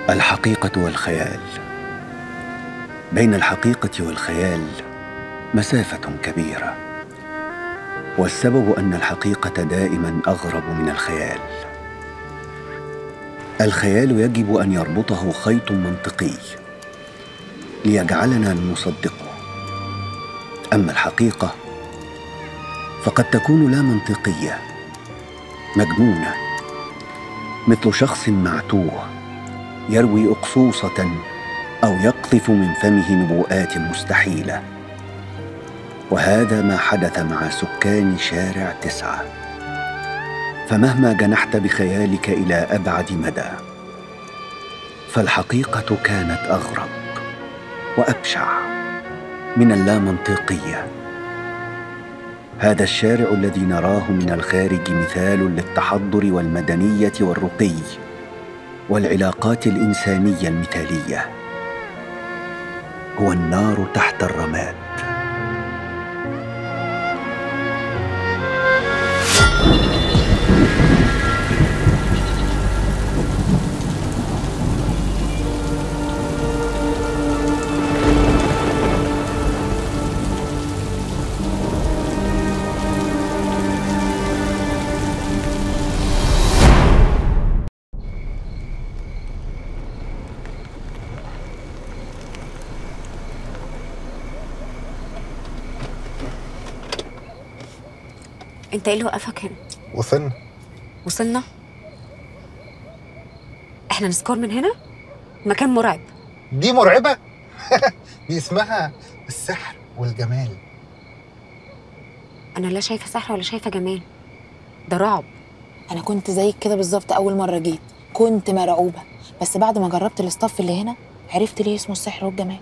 الحقيقة والخيال بين الحقيقة والخيال مسافة كبيرة والسبب أن الحقيقة دائما أغرب من الخيال الخيال يجب أن يربطه خيط منطقي ليجعلنا نصدقه أما الحقيقة فقد تكون لا منطقية مجنونة مثل شخص معتوه يروي أقصوصة أو يقذف من فمه نبوءات مستحيلة وهذا ما حدث مع سكان شارع تسعة فمهما جنحت بخيالك إلى أبعد مدى فالحقيقة كانت أغرب وأبشع من اللامنطقية هذا الشارع الذي نراه من الخارج مثال للتحضر والمدنية والرقي والعلاقات الإنسانية المثالية هو النار تحت الرماد انت ايه اللي وقفك هنا وصلنا وصلنا احنا نسكور من هنا مكان مرعب دي مرعبة دي اسمها السحر والجمال انا لا شايفه سحر ولا شايفه جمال ده رعب انا كنت زيك كده بالظبط اول مره جيت كنت مرعوبه بس بعد ما جربت الاستاف اللي هنا عرفت ليه اسمه السحر والجمال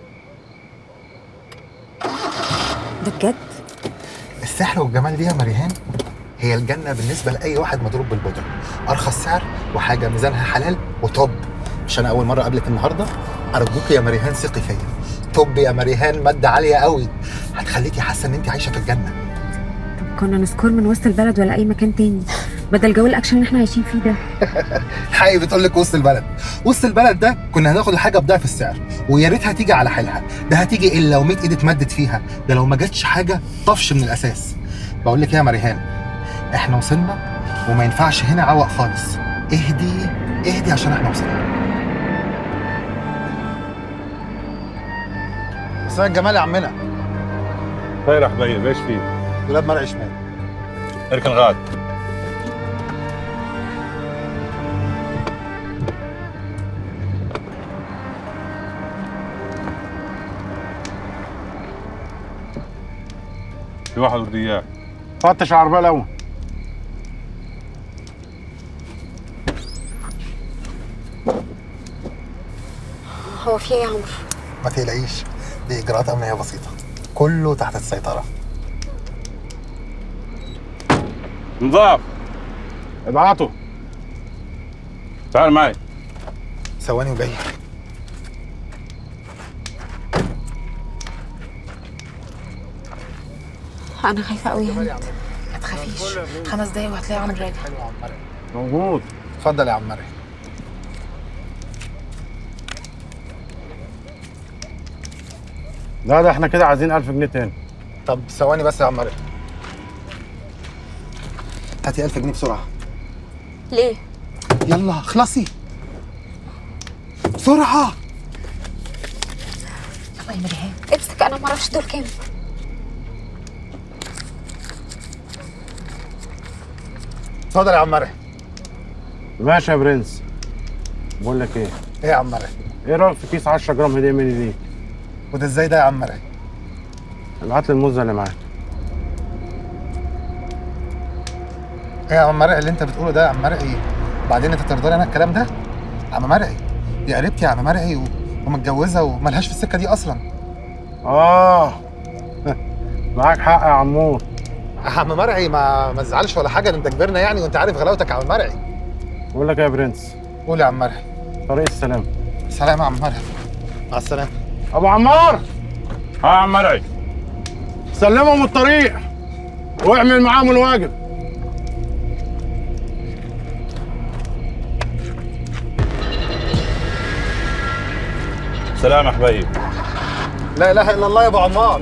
ده بجد السحر والجمال دي يا مريهان هي الجنة بالنسبة لأي واحد مضروب بالبودرة أرخص سعر وحاجة ميزانها حلال وطب مش أنا أول مرة أقابلك النهاردة أرجوك يا مريهان ثقي فيا طب يا مريهان مادة عالية قوي هتخليكي حاسة إن أنت عايشة في الجنة طب كنا نسكور من وسط البلد ولا اي مكان تاني بدل جو الاكشن اللي احنا عايشين فيه ده حقيقي بتقول لك وسط البلد وسط البلد ده كنا هناخد الحاجه بضعف السعر ويا ريت هتيجي على حيلها ده هتيجي الا لو 100 ايد اتمدت فيها ده لو ما جاتش حاجه طفش من الاساس بقول لك ايه يا مريهان احنا وصلنا وما ينفعش هنا عوق خالص اهدي اهدي عشان احنا وصلنا مساء الجمال يا عمنا خير يا حبيب ايش في؟ دولاب مرعي شمال اركن غاد في واحد بده اياه فتش العربية الأول هو في ايه يا عمرو ما تقلقيش دي اجراءات امنيه بسيطه كله تحت السيطره نضاف ابعته تعال معي ثواني وجاي انا خايفه قوي يا هند ما تخافيش خمس دقايق وهتلاقي عمرو راجع حلو يا عم مرعي موجود اتفضل يا عم مرعي لا ده احنا كده عايزين 1000 جنيه تاني طب ثواني بس يا عم مرعي هاتي 1000 جنيه بسرعه ليه يلا اخلصي بسرعه يلا يا مريهان امسك انا ما اعرفش دول كام اتفضل يا عم مرعي ماشي يا برنس بقول لك ايه ايه يا عم مرعي ايه رايك في كيس 10 جرام هديه مني ليك وده ازاي ده يا عم مرعي ابعت لي الموزه اللي معاك ايه يا عم مرعي اللي انت بتقوله ده يا عم مرعي بعدين انت ترضى انا الكلام ده عم مرعي دي قريبتي يا عم مرعي و... ومتجوزه وملهاش في السكه دي اصلا اه معاك حق يا عمور عم مرعي ما ما تزعلش ولا حاجه ده انت كبرنا يعني وانت عارف غلاوتك يا عم مرعي بقول لك إيه يا برنس قول يا عم مرعي طريق السلام سلام يا عم مرعي مع السلامه ابو عمار ها يا عم مرعي سلمهم الطريق واعمل معاهم الواجب سلام يا حبيب لا اله الا الله يا ابو عمار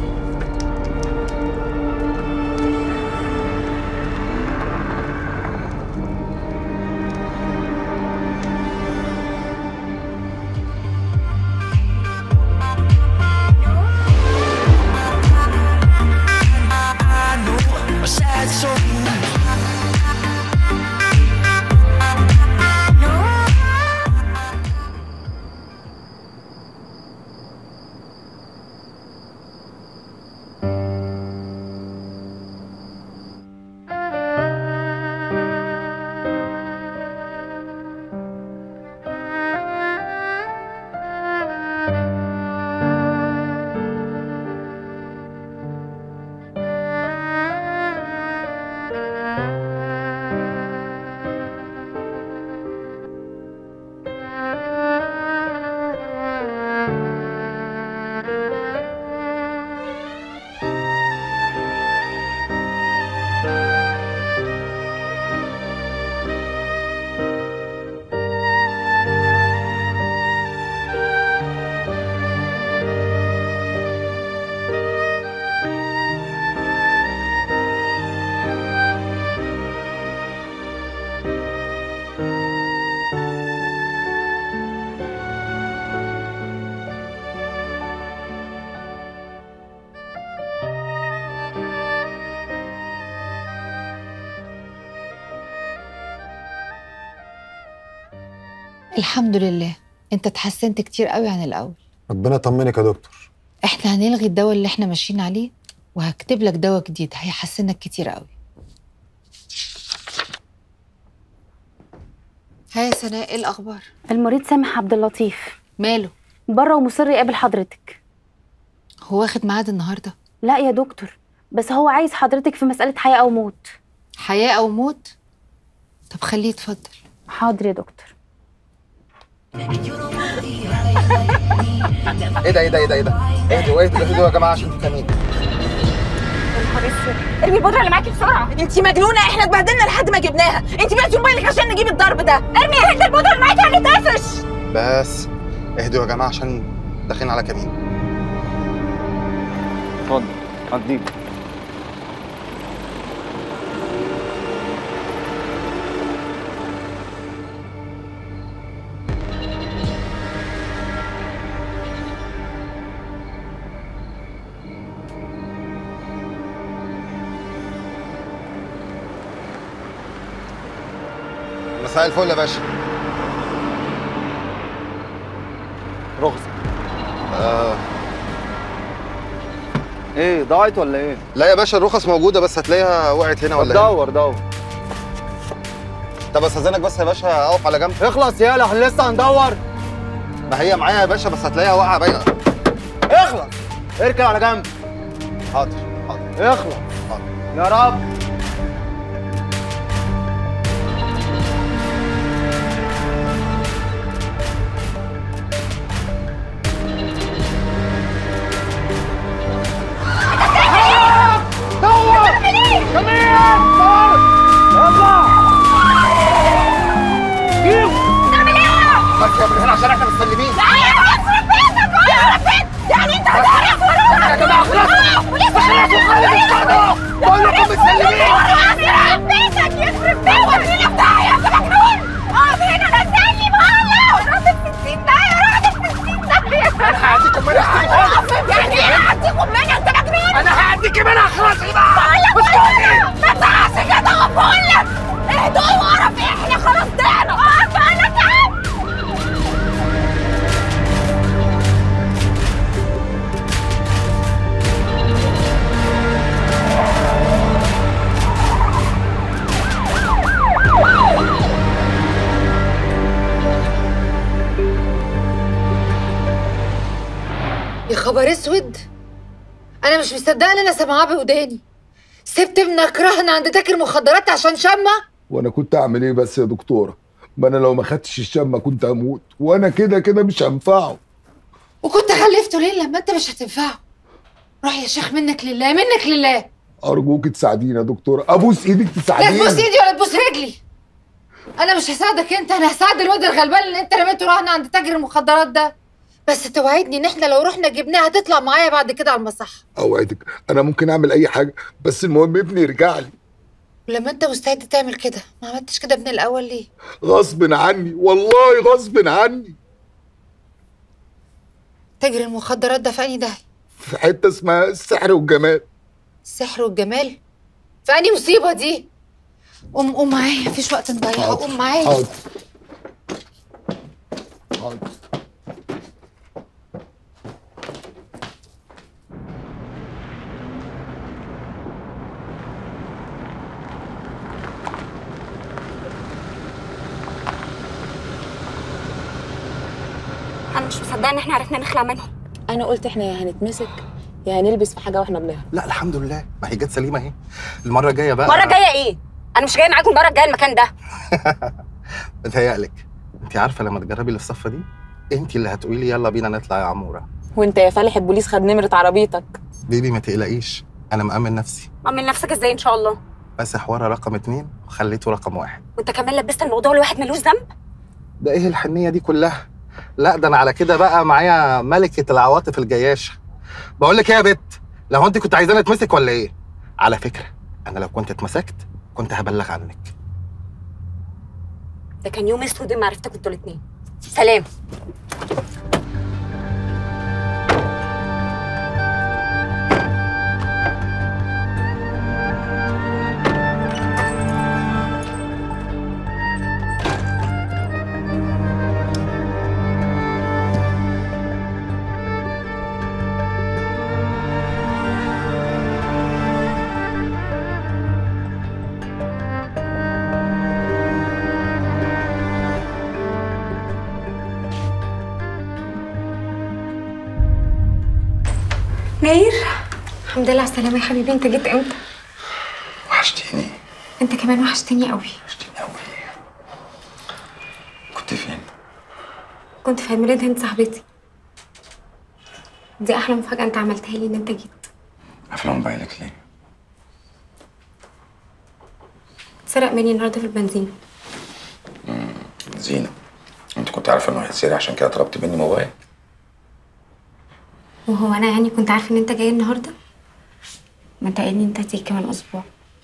الحمد لله انت اتحسنت كتير قوي عن الاول ربنا يطمنك يا دكتور احنا هنلغي الدواء اللي احنا ماشيين عليه وهكتب لك دواء جديد هيحسنك كتير قوي ها يا سناء ايه الاخبار المريض سامح عبد اللطيف ماله بره ومصر يقابل حضرتك هو واخد ميعاد النهارده لا يا دكتور بس هو عايز حضرتك في مسألة حياة أو موت حياه او موت طب خليه يتفضل حاضر يا دكتور ايه ده ايه ده ايه ده ايه ده اهدوا اهدوا اهدوا يا جماعه عشان انتوا فاهمين ارمي البودره اللي معاكي بسرعه انت مجنونه احنا اتبهدلنا لحد ما جبناها انت بعتي موبايلك عشان نجيب الضرب ده ارمي يا هند البودره اللي معاكي هنتقفش بس اهدوا يا جماعه عشان داخلين على كمين اتفضل عديك مساء الفل يا باشا رخصة آه ايه ضاعت ولا ايه؟ لا يا باشا الرخص موجوده بس هتلاقيها وقعت هنا طب ولا هنا دور دور طب استاذنك بس يا باشا اقف على جنب اخلص يالا احنا لسه هندور ما هي معايا يا باشا بس هتلاقيها واقعه باينه اخلص اركن على جنب حاضر حاضر اخلص حاضر يا رب بس يا من هنا عشان احنا مستلمين يعني انت هتعرف يا جماعه خلاص بقول لكم مستلمين يخرب بيتك يخرب بيتك ورينا بتاعي انت مجنون اقف هنا نزلني بقى راجل 60 ده يا راجل 60 ده انا هعديكم منها يعني ايه هعديكم منها انت مجنون انا هعديكي منها خلاص بقى بقول لك ما تعرفش كده بقول لك اهدوا وقرف احنا خلاص ضعنا اقف انا تعب يا خبر اسود انا مش مصدقه ان انا سامعاه بوداني سبت ابنك رهن عند تاجر مخدرات عشان شمه وانا كنت اعمل ايه بس يا دكتوره ما انا لو ما خدتش الشمه كنت هموت وانا كده كده مش هنفعه وكنت خلفته ليه لما انت مش هتنفعه روح يا شيخ منك لله منك لله ارجوك تساعديني يا دكتوره ابوس ايدك لا تساعديني تبوس ايدي ولا تبوس رجلي انا مش هساعدك انت انا هساعد الواد الغلبان اللي انت رميته رهن عند تاجر المخدرات ده بس توعدني ان احنا لو رحنا جبناها هتطلع معايا بعد كده على المصحة اوعدك انا ممكن اعمل اي حاجه بس المهم ابني يرجع لي ولما انت مستعد تعمل كده ما عملتش كده من الاول ليه غصب عني والله غصب عني تجري المخدرات ده في انهي داهية في حته اسمها السحر والجمال السحر والجمال في انهي مصيبة دي قوم قوم معايا مفيش وقت نضيعه قوم معايا حاضر حاضر انا مش مصدقه ان احنا عرفنا نخلع منهم انا قلت احنا يا هنتمسك يا هنلبس في حاجه واحنا بنهرب لا الحمد لله ما هي جت سليمه اهي المره الجايه بقى المره الجايه ايه انا مش جايه معاكم المره الجايه المكان ده بتهيألك انت عارفه لما تجربي اللي في الصفه دي انت اللي هتقولي يلا بينا نطلع يا عموره وانت يا فالح البوليس خد نمره عربيتك بيبي ما تقلقيش انا مأمن نفسي امن نفسك ازاي ان شاء الله بس حوار رقم اتنين وخليته رقم واحد وانت كمان لبست الموضوع لواحد ملوش ذنب ده ايه الحنيه دي كلها لا ده انا على كده بقى معايا ملكه العواطف الجياشه بقول لك ايه يا بت لو انت كنت عايزاني اتمسك ولا ايه على فكره انا لو كنت اتمسكت كنت هبلغ عنك ده كان يوم اسود ما عرفتكم انتوا الاثنين سلام ناير الحمد لله على السلامة يا حبيبي انت جيت امتى؟ وحشتيني انت كمان وحشتني قوي وحشتيني قوي كنت فين؟ كنت في عيد ميلاد هند صاحبتي دي احلى مفاجأة انت عملتها لي ان انت جيت قافله موبايلك ليه؟ اتسرق مني النهارده في البنزين زينة انت كنت عارفه انه هيتسرق عشان كده طلبت مني موبايل وهو انا يعني كنت عارفه ان انت جاي النهارده ما انت قايل لي انت هتيجي كمان اسبوع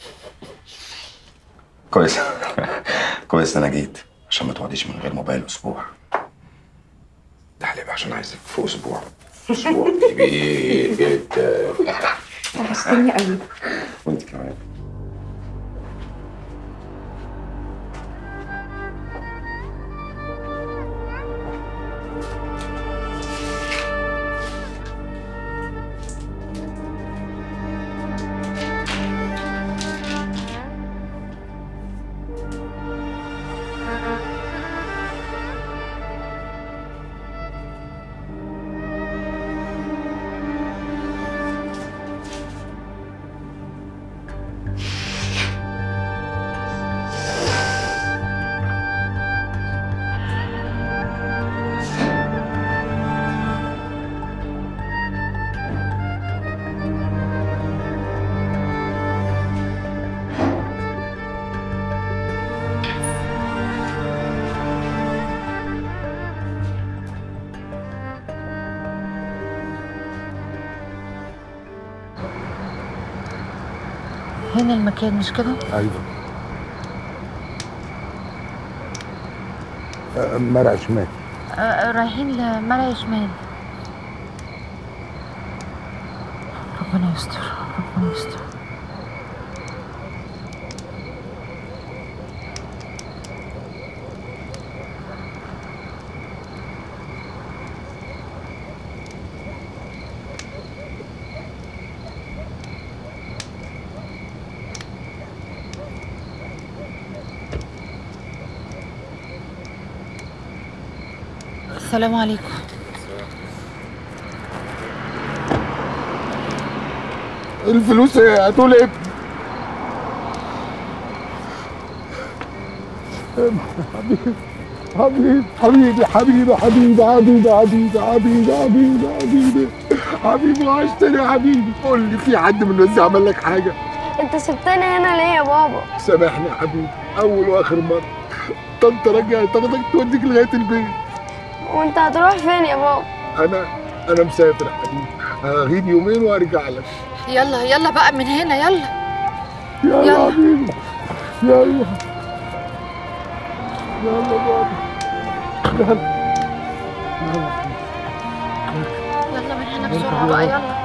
كويس كويس ان انا جيت عشان ما تقعديش من غير موبايل اسبوع ده حليب عشان عايزك في اسبوع اسبوع كبير جدا وحشتني قوي وانت كمان هنا المكان مش كده؟ ايوه آه، مرع شمال آه رايحين لمرعي شمال ربنا يستر ربنا يستر السلام عليكم الفلوس ايه هتقول ايه حبيبي حبيبي حبيبي حبيبي حبيبي حبيبي حبيبي حبيبي حبيبي حبيبي حبيبي وحشتني يا حبيبي قول لي في حد من الناس عمل لك حاجه انت سبتني هنا ليه يا بابا سامحني يا حبيبي اول واخر مره طنط راجعه تاخدك توديك لغايه البيت وانت هتروح فين يا بابا انا انا مسافر يا حبيبي هغيب يومين وارجع لك يلا يلا بقى من هنا يلا يلا يلا. يا حبيبي يلا يلا بابا يلا يلا يلا من هنا بسرعة بقى يلا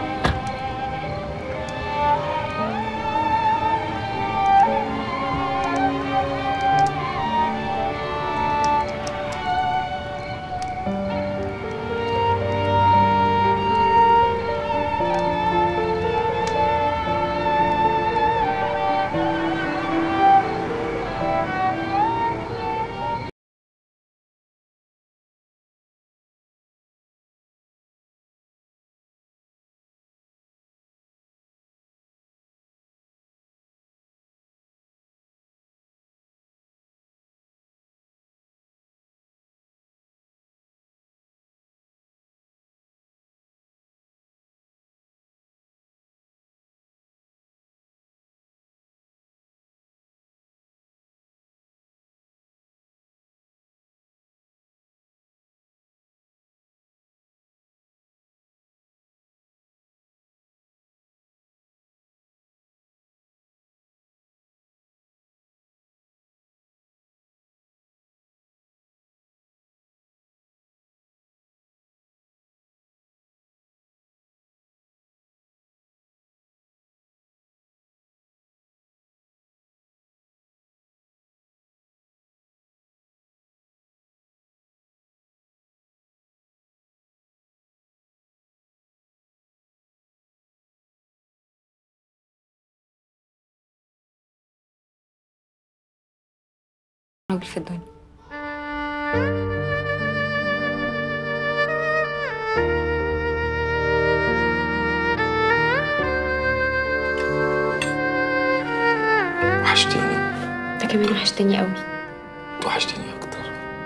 راجل في الدنيا وحشتيني انت كمان وحشتني قوي وحشتيني اكتر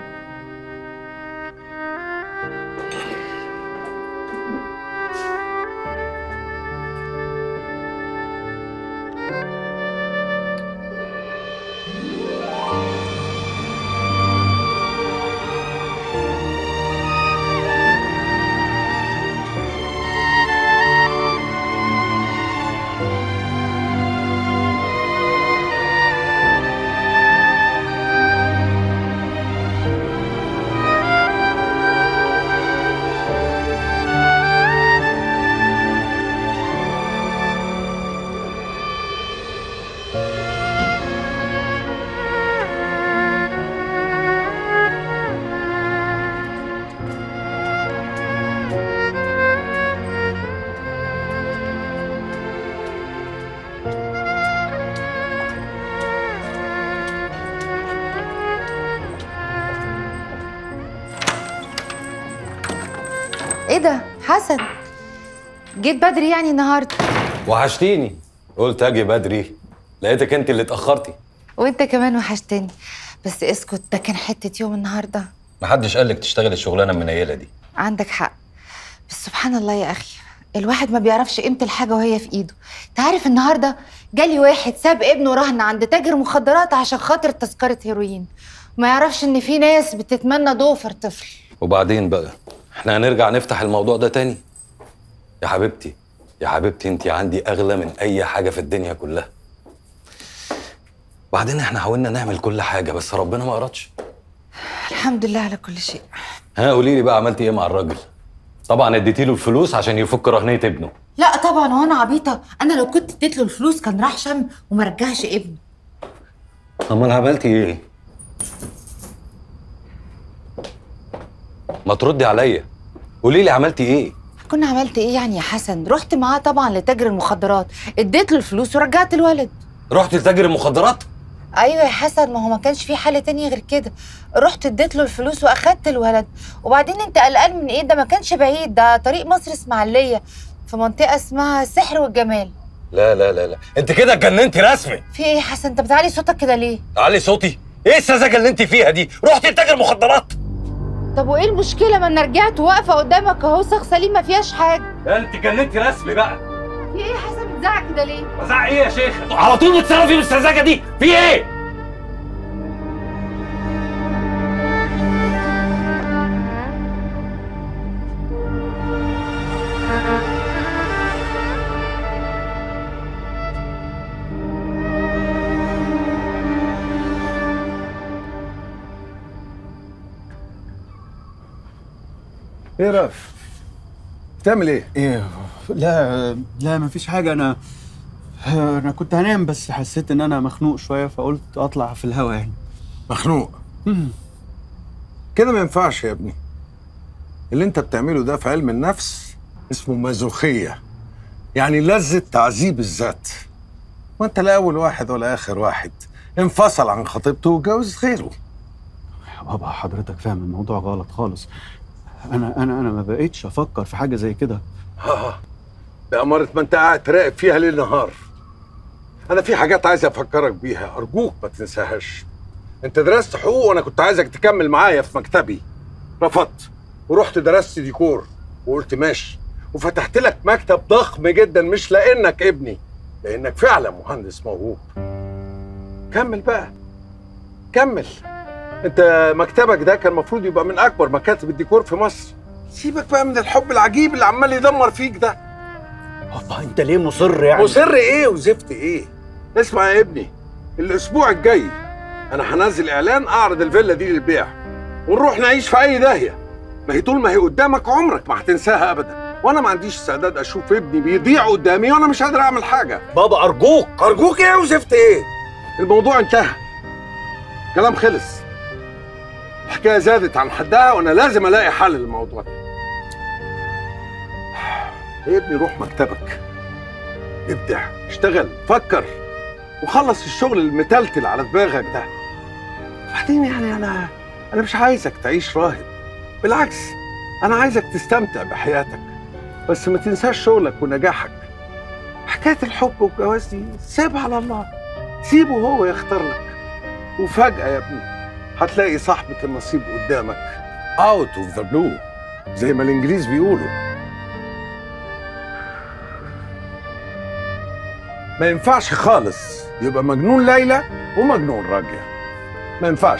ايه ده حسن جيت بدري يعني النهارده وحشتيني قلت اجي بدري لقيتك انت اللي اتاخرتي وانت كمان وحشتني بس اسكت ده كان حته يوم النهارده محدش قالك تشتغل الشغلانه المنيله دي عندك حق بس سبحان الله يا اخي الواحد ما بيعرفش قيمه الحاجه وهي في ايده انت عارف النهارده جالي واحد ساب ابنه رهن عند تاجر مخدرات عشان خاطر تذكره هيروين ما يعرفش ان في ناس بتتمنى ضوفر طفل وبعدين بقى احنا هنرجع نفتح الموضوع ده تاني يا حبيبتي يا حبيبتي انت عندي اغلى من اي حاجه في الدنيا كلها بعدين احنا حاولنا نعمل كل حاجه بس ربنا ما ارادش الحمد لله على كل شيء ها قولي لي بقى عملتي ايه مع الراجل طبعا اديتي له الفلوس عشان يفك رهنيه ابنه لا طبعا وانا عبيطه انا لو كنت اديت له الفلوس كان راح شم وما رجعش ابنه امال عملتي ايه ما تردي عليا قولي لي عملتي ايه كنا عملت ايه يعني يا حسن رحت معاه طبعا لتاجر المخدرات اديت له الفلوس ورجعت الولد رحت لتاجر المخدرات ايوه يا حسن ما هو ما كانش في حل تاني غير كده رحت اديت له الفلوس واخدت الولد وبعدين انت قلقان من ايه ده ما كانش بعيد ده طريق مصر اسماعيليه في منطقه اسمها السحر والجمال لا لا لا لا انت كده اتجننتي رسمي في ايه يا حسن انت بتعلي صوتك كده ليه علي صوتي ايه السذاجه اللي انت فيها دي رحت لتاجر مخدرات طب وايه المشكله ما انا رجعت واقفه قدامك اهو ساق سليم ما فيهاش حاجه انت اتجننتي رسمي بقى في ايه يا حسن بتزعق كده ليه بزعق ايه يا شيخ على طول بتصرفي بالسذاجه دي في ايه ايه رأف بتعمل ايه ايه لا لا مفيش حاجة أنا أنا كنت هنام بس حسيت إن أنا مخنوق شوية فقلت أطلع في الهوا يعني مخنوق كده ما ينفعش يا ابني اللي انت بتعمله ده في علم النفس اسمه مازوخية يعني لذة تعذيب الذات وانت لا اول واحد ولا اخر واحد انفصل عن خطيبته وجوز غيره يا بابا حضرتك فاهم الموضوع غلط خالص أنا أنا أنا ما بقيتش أفكر في حاجة زي كده اه بأمارة ما انت قاعد تراقب فيها ليل نهار انا في حاجات عايز افكرك بيها ارجوك ما تنساهاش انت درست حقوق وانا كنت عايزك تكمل معايا في مكتبي رفضت ورحت درست ديكور وقلت ماشي وفتحت لك مكتب ضخم جدا مش لانك ابني لانك فعلا مهندس موهوب كمل بقى كمل انت مكتبك ده كان المفروض يبقى من اكبر مكاتب الديكور في مصر سيبك بقى من الحب العجيب اللي عمال يدمر فيك ده بابا أنت ليه مصر يعني مصر ايه وزفت ايه اسمع يا ابني الاسبوع الجاي انا هنزل اعلان اعرض الفيلا دي للبيع ونروح نعيش في اي داهيه ما هي طول ما هي قدامك عمرك ما هتنساها ابدا وانا ما عنديش استعداد اشوف ابني بيضيع قدامي وانا مش قادر اعمل حاجه بابا أرجوك ارجوك ايه وزفت ايه الموضوع انتهى كلام خلص الحكايه زادت عن حدها وانا لازم الاقي حل للموضوع ده يا ابني روح مكتبك ابدع اشتغل فكر وخلص الشغل المتلتل على دماغك ده بعدين يعني انا انا مش عايزك تعيش راهب بالعكس انا عايزك تستمتع بحياتك بس ما تنساش شغلك ونجاحك حكايه الحب والجواز دي سيبها على الله سيبه هو يختار لك وفجاه يا ابني هتلاقي صاحبة النصيب قدامك اوت اوف ذا بلو زي ما الانجليز بيقولوا ما ينفعش خالص يبقى مجنون ليلى ومجنون راجية ما ينفعش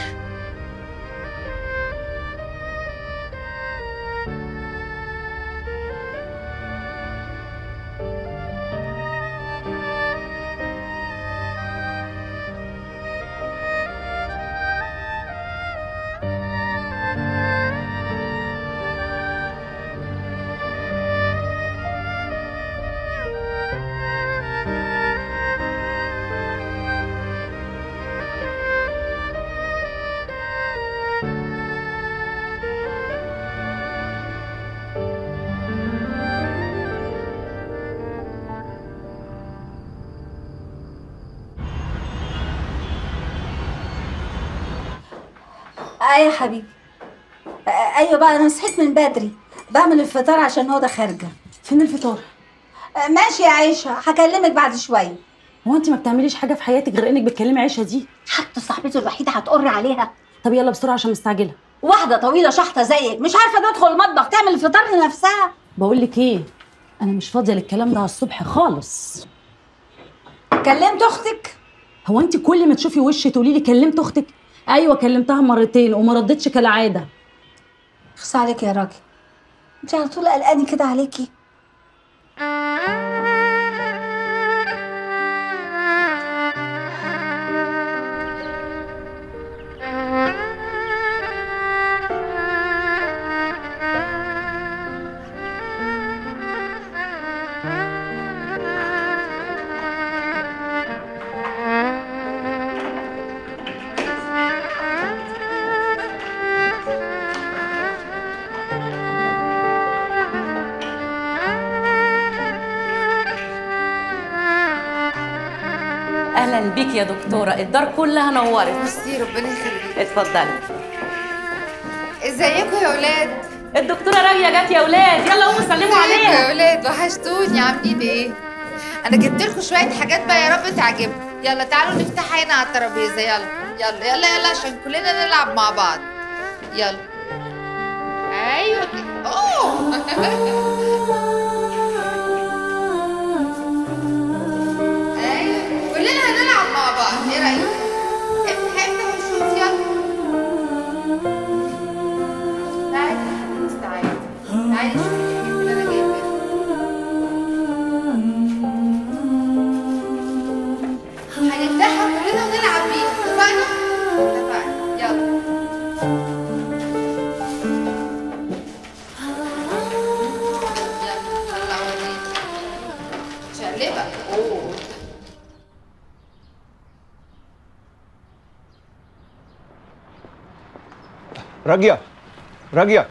اه يا حبيبي آه، ايوه بقى انا صحيت من بدري بعمل الفطار عشان هو ده خارجه فين الفطار؟ آه، ماشي يا عيشه هكلمك بعد شويه هو انت ما بتعمليش حاجه في حياتك غير انك بتكلمي عيشه دي حتى صاحبته الوحيده هتقر عليها طب يلا بسرعه عشان مستعجله واحده طويله شحطه زيك مش عارفه تدخل المطبخ تعمل الفطار لنفسها بقول لك ايه انا مش فاضيه للكلام ده على الصبح خالص كلمت اختك هو انت كل ما تشوفي وشي تقولي لي كلمت اختك ايوه كلمتها مرتين وما ردتش كالعاده خص عليك يا راجل انت على طول قلقاني كده عليكي اهلا بيك يا دكتوره الدار كلها نورت ميرسي ربنا يخليك اتفضلي ازيكم يا ولاد الدكتوره راجيه جت يا ولاد يلا قوموا سلموا ازيكم عليها يا ولاد وحشتوني عاملين ايه انا جبت لكم شويه حاجات بقى يا رب تعجبكم يلا تعالوا نفتح هنا على الترابيزه يلا يلا يلا يلا عشان كلنا نلعب مع بعض يلا ايوه كده اوه ايوه كلنا هنلعب مع بعض ايه رايك افتح افتح وشوف يلا تعالي تعالي تعالي شوفي الحاجات اللي انا جايباها هنفتحها كلنا ونلعب بيها اتفقنا؟ اتفقنا يلا راجية راجية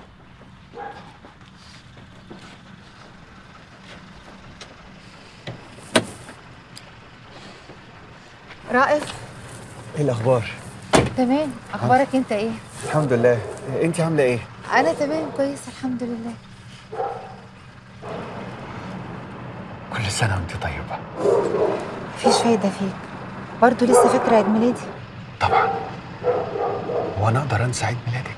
رائف ايه الاخبار تمام اخبارك انت ايه الحمد لله انت عامله ايه انا تمام كويس الحمد لله كل سنه وانت طيبه مفيش فايده فيك برضه لسه فاكره عيد ميلادي هو انا اقدر انسى عيد ميلادك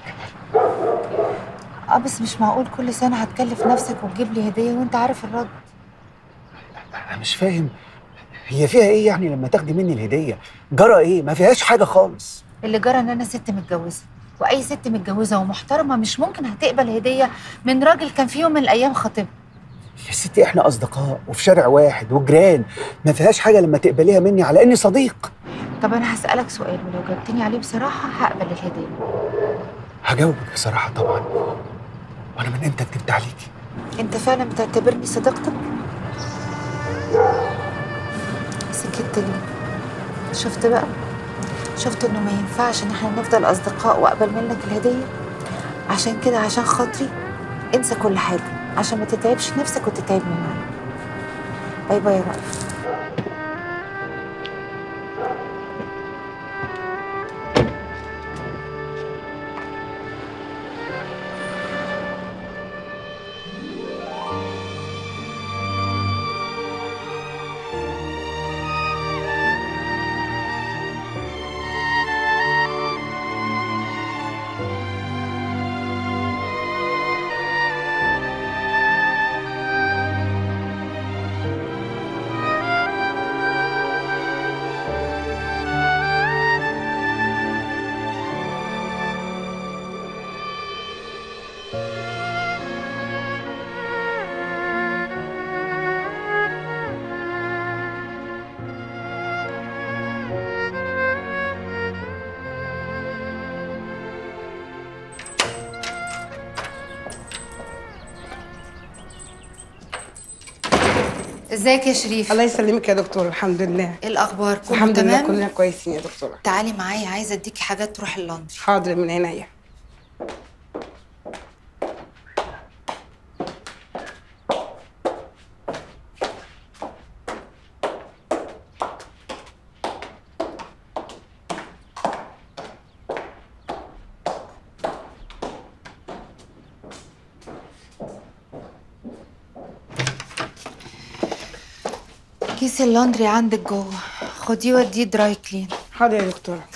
اه بس مش معقول كل سنه هتكلف نفسك وتجيب لي هديه وانت عارف الرد انا مش فاهم هي فيها ايه يعني لما تاخدي مني الهديه جرى ايه ما فيهاش حاجه خالص اللي جرى ان انا ست متجوزه واي ست متجوزه ومحترمه مش ممكن هتقبل هديه من راجل كان في يوم من الايام خطيبها يا ستي احنا اصدقاء وفي شارع واحد وجيران ما فيهاش حاجه لما تقبليها مني على اني صديق طب انا هسالك سؤال ولو جاوبتني عليه بصراحه هقبل الهديه هجاوبك بصراحه طبعا وانا من امتى كدبت عليكي انت فعلا بتعتبرني صديقتك سكت ليه شفت بقى شفت انه ما ينفعش ان احنا نفضل اصدقاء واقبل منك الهديه عشان كده عشان خاطري انسى كل حاجه عشان ما تتعبش نفسك وتتعبني معاك باي باي يا رأف ازيك يا شريف الله يسلمك يا دكتور الحمد لله ايه الاخبار كله الحمد لله تمام كلنا كويسين يا دكتوره تعالي معايا عايزه اديكي حاجات تروح اللندري حاضر من عينيا كيس اللندري عندك جوه خديه وديه دراي كلين حاضر يا دكتوره